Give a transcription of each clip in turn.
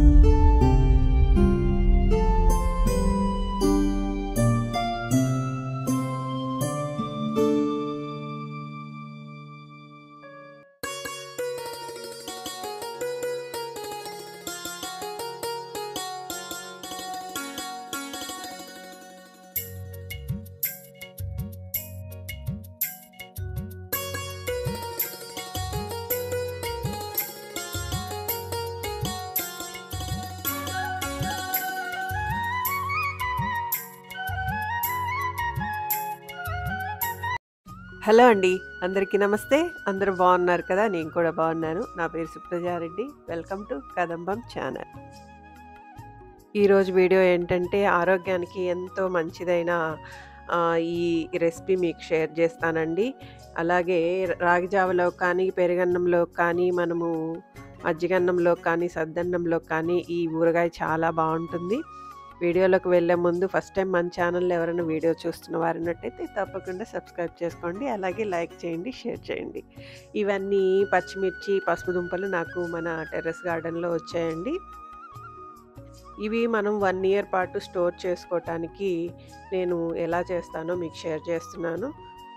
Hello అండి అందరికీ నమస్తే అందరూ బాగున్నారు కదా నేను కూడా బాగున్నాను నా పేరు Supraja Reddy welcome to Kadambam channel ఈరోజు వీడియో ఏంటంటే ఆరోగ్యానికి ఎంతో మంచిదైన ఆ, ఈ రెసిపీ మీకు షేర్ చేస్తానండి అలాగే రాగి జావలో కానీ పెరుగన్నంలో కానీ మనము మజ్జిగన్నంలో కానీ సద్దన్నంలో కానీ ఈ ఊరగాయ చాలా బాగుంటుంది వీడియోలోకి వెళ్ళే ముందు ఫస్ట్ టైం మన ఛానల్ ఎవరైనా వీడియో చూస్తున్న వారినట్టయితే తప్పకుండా సబ్స్క్రైబ్ చేసుకోండి అలాగే లైక్ చేయండి షేర్ చేయండి ఇవన్నీ పచ్చిమిర్చి పసుపు దుంపలు నాకు మన టెర్రస్ గార్డెన్లో వచ్చాయండి ఇవి మనం వన్ ఇయర్ పాటు స్టోర్ చేసుకోవటానికి నేను ఎలా చేస్తానో మీకు షేర్ చేస్తున్నాను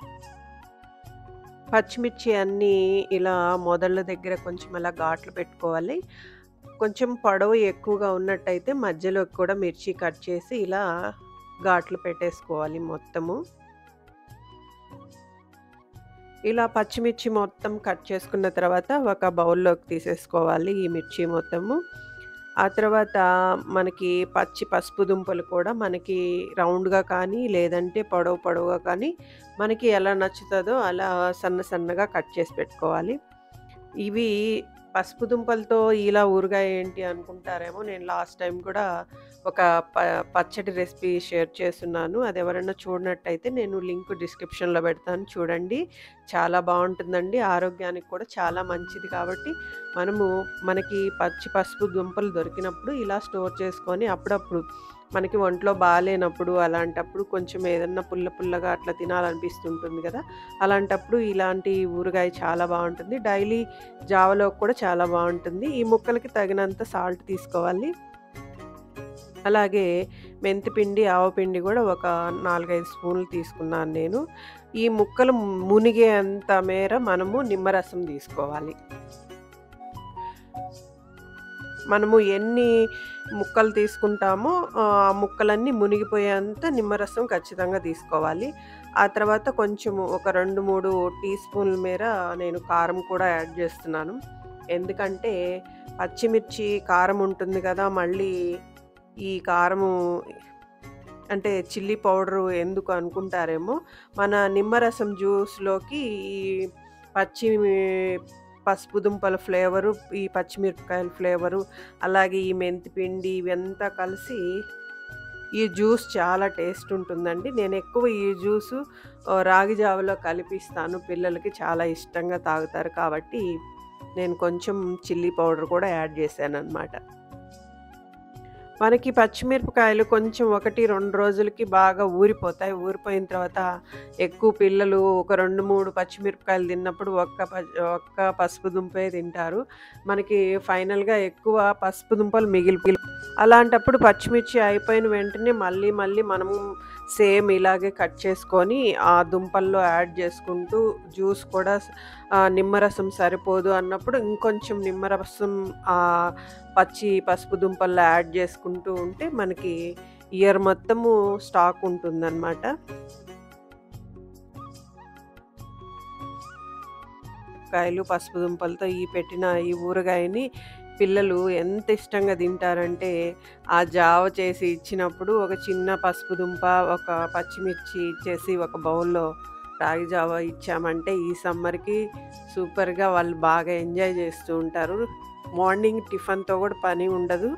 పచ్చిమిర్చి అన్నీ ఇలా మొదళ్ళ దగ్గర కొంచెం అలా ఘాట్లు పెట్టుకోవాలి కొంచెం పొడవు ఎక్కువగా ఉన్నట్టయితే మధ్యలో కూడా మిర్చి కట్ చేసి ఇలా ఘాట్లు పెట్టేసుకోవాలి మొత్తము ఇలా పచ్చిమిర్చి మొత్తం కట్ చేసుకున్న తర్వాత ఒక బౌల్లోకి తీసేసుకోవాలి ఈ మిర్చి మొత్తము ఆ తర్వాత మనకి పచ్చి పసుపు దుంపలు కూడా మనకి రౌండ్గా కానీ లేదంటే పొడవు పొడవుగా కానీ మనకి ఎలా నచ్చుతుందో అలా సన్న సన్నగా కట్ చేసి పెట్టుకోవాలి ఇవి పసుపు దుంపలతో ఇలా ఊరగాయ ఏంటి అనుకుంటారేమో నేను లాస్ట్ టైం కూడా ఒక ప పచ్చడి రెసిపీ షేర్ చేస్తున్నాను అది ఎవరైనా చూడనట్టయితే నేను లింక్ డిస్క్రిప్షన్లో పెడతాను చూడండి చాలా బాగుంటుందండి ఆరోగ్యానికి కూడా చాలా మంచిది కాబట్టి మనము మనకి పచ్చి పసుపు దుంపలు దొరికినప్పుడు ఇలా స్టోర్ చేసుకొని అప్పుడప్పుడు మనకి ఒంట్లో బాగాలేనప్పుడు అలాంటప్పుడు కొంచెం ఏదన్నా పుల్ల పుల్లగా అట్లా తినాలనిపిస్తుంటుంది కదా అలాంటప్పుడు ఇలాంటి ఊరగాయ చాలా బాగుంటుంది డైలీ జావలో కూడా చాలా బాగుంటుంది ఈ ముక్కలకి తగినంత సాల్ట్ తీసుకోవాలి అలాగే మెంతిపిండి ఆవపిండి కూడా ఒక నాలుగైదు స్పూన్లు తీసుకున్నాను నేను ఈ ముక్కలు మునిగేంత మేర మనము నిమ్మరసం తీసుకోవాలి మనము ఎన్ని ముక్కలు తీసుకుంటామో ఆ ముక్కలన్నీ మునిగిపోయేంత నిమ్మరసం ఖచ్చితంగా తీసుకోవాలి ఆ తర్వాత కొంచెం ఒక రెండు మూడు టీ స్పూన్ల మేర నేను కారం కూడా యాడ్ చేస్తున్నాను ఎందుకంటే పచ్చిమిర్చి కారం ఉంటుంది కదా మళ్ళీ ఈ కారము అంటే చిల్లీ పౌడరు ఎందుకు అనుకుంటారేమో మన నిమ్మరసం జ్యూస్లోకి ఈ పచ్చి పసుపు దుంపల ఫ్లేవరు ఈ పచ్చిమిరపకాయల ఫ్లేవరు అలాగే ఈ మెంతిపిండి ఇవంతా కలిసి ఈ జ్యూస్ చాలా టేస్ట్ ఉంటుందండి నేను ఎక్కువ ఈ జ్యూసు రాగి జావలో కలిపిస్తాను పిల్లలకి చాలా ఇష్టంగా తాగుతారు కాబట్టి నేను కొంచెం చిల్లీ పౌడర్ కూడా యాడ్ చేశాను అనమాట మనకి పచ్చిమిరపకాయలు కొంచెం ఒకటి రెండు రోజులకి బాగా ఊరిపోతాయి ఊరిపోయిన తర్వాత ఎక్కువ పిల్లలు ఒక రెండు మూడు పచ్చిమిరపకాయలు తిన్నప్పుడు ఒక్క ఒక్క పసుపు దుంపే తింటారు మనకి ఫైనల్గా ఎక్కువ పసుపు దుంపలు మిగిలి అలాంటప్పుడు పచ్చిమిర్చి అయిపోయిన వెంటనే మళ్ళీ మళ్ళీ మనము సేమ్ ఇలాగే కట్ చేసుకొని ఆ దుంపల్లో యాడ్ చేసుకుంటూ జ్యూస్ కూడా నిమ్మరసం సరిపోదు అన్నప్పుడు ఇంకొంచెం నిమ్మరసం పచ్చి పసుపు దుంపల్లో యాడ్ చేసుకుంటూ ఉంటే మనకి ఇయర్ మొత్తము స్టాక్ ఉంటుందన్నమాట కాయలు పసుపు దుంపలతో ఈ పెట్టిన ఈ ఊరగాయని పిల్లలు ఎంత ఇష్టంగా తింటారంటే ఆ జావ చేసి ఇచ్చినప్పుడు ఒక చిన్న పసుపు దుంప ఒక పచ్చిమిర్చి ఇచ్చేసి ఒక బౌల్లో రాగి జావ ఇచ్చామంటే ఈ సమ్మర్కి సూపర్గా వాళ్ళు బాగా ఎంజాయ్ చేస్తూ ఉంటారు మార్నింగ్ టిఫిన్తో కూడా పని ఉండదు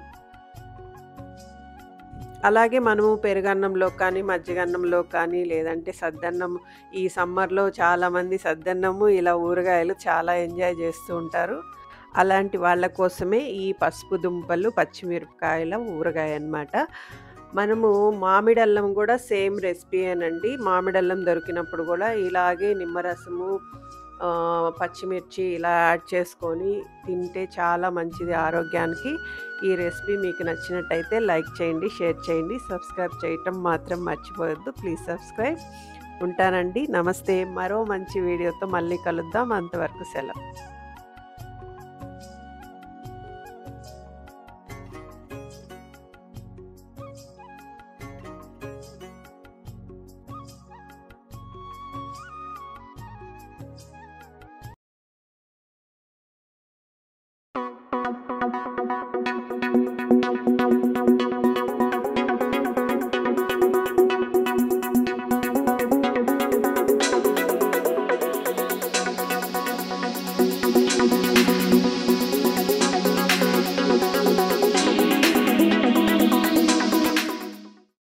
అలాగే మనము పెరుగన్నంలో కానీ మజ్జిగన్నంలో కానీ లేదంటే సద్దన్నం ఈ సమ్మర్లో చాలామంది సద్దన్నము ఇలా ఊరగాయలు చాలా ఎంజాయ్ చేస్తూ ఉంటారు అలాంటి వాళ్ళ కోసమే ఈ పసుపు దుంపలు పచ్చిమిరపకాయల ఊరగాయ అన్నమాట మనము మామిడల్లం కూడా సేమ్ రెసిపీ అనండి మామిడల్లం దొరికినప్పుడు కూడా ఇలాగే నిమ్మరసము ఆహ్, పచ్చిమిర్చి ఇలా యాడ్ చేసుకొని తింటే చాలా మంచిది ఆరోగ్యానికి. ఈ రెసిపీ మీకు నచ్చినట్టయితే లైక్ చేయండి, షేర్ చేయండి, సబ్స్క్రైబ్ చేయటం మాత్రం మర్చిపోవద్దు. Please subscribe. ఉంటానండి. నమస్తే. మరో మంచి వీడియోతో మళ్ళీ కలుద్దాం. అంతవరకు సెలవు.